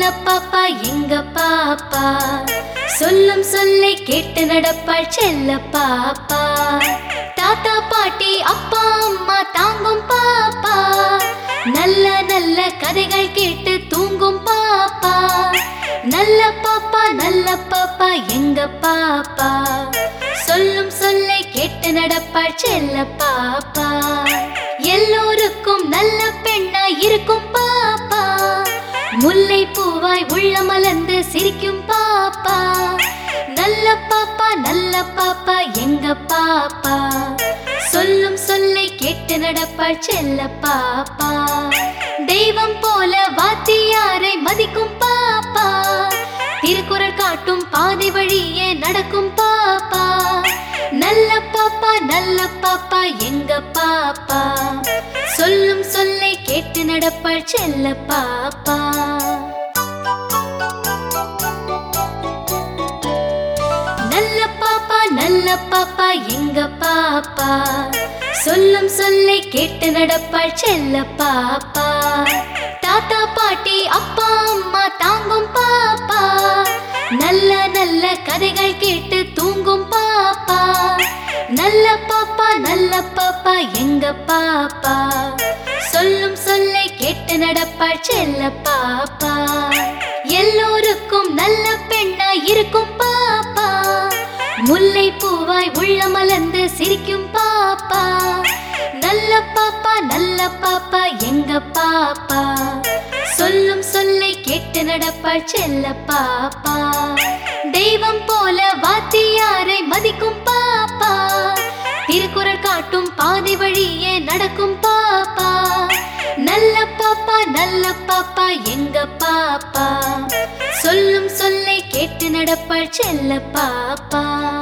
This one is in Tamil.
பாப்பா எங்க பாப்பா சொல்லும் சொல்லை கேட்டு நடப்பாள் செல்ல பாப்பா தாத்தா பாட்டி அப்பா அம்மா தாங்கும் பாப்பா நல்ல நல்ல கதைகள் கேட்டு தூங்கும் பாப்பா நல்ல பாப்பா நல்ல பாப்பா எங்க பாப்பா சொல்லும் சொல்லை கேட்டு நடப்பாள் செல்ல பாப்பா எல்லோருக்கும் நல்ல பெண்ணா இருக்கும் பாப்பா முல்லை பூவாய் உள்ள மலர்ந்து சிரிக்கும் பாப்பா நல்ல பாப்பா நல்ல பாப்பா எங்க பாப்பா சொல்லும் சொல்லை கேட்டு நடப்பாள் செல்ல பாப்பா தெய்வம் போல வாத்தியாரை மதிக்கும் பாப்பா திருக்குறள் காட்டும் பாதை வழியே நடக்கும் பாப்பா நல்ல பாப்பா நல்ல பாப்பா எங்க பாப்பா சொல்லும் சொல்லை கேட்டு நடப்பாள் செல்ல பாப்பா நல்ல பாப்பா நல்ல பாப்பா எங்க பாப்பா சொல்லும் சொல்லை கேட்டு நடப்பாள் செல்ல பாப்பா தாத்தா பாட்டி அப்பா அம்மா தாங்கும் பாப்பா நல்ல நல்ல கதைகள் கேட்டு தூங்கும் பாப்பா நல்ல பாப்பா நல்ல பாப்பா எங்க பாப்பா சொல்லும் சொல்லை கேட்டு நடப்பாள் செல்ல பாப்பா எல்லோருக்கும் நல்ல பெண்ணா இருக்கும் பாப்பா முல்லை பூவாய் உள்ள மலர்ந்து சிரிக்கும் பாப்பா நல்ல பாப்பா நல்ல பாப்பா எங்க பாப்பா சொல்லும் சொல்லை கேட்டு நடப்பாள் செல்ல பாப்பா தெய்வம் போல வாத்தியாரை மதிக்கும் பாப்பா திருக்குறள் காட்டும் பாதை வழியே நடக்கும் பாப்பா நல்ல பாப்பா நல்ல பாப்பா எங்க பாப்பா சொல்லும் சொல்லை கேட்டு நடப்பாள் செல்ல பாப்பா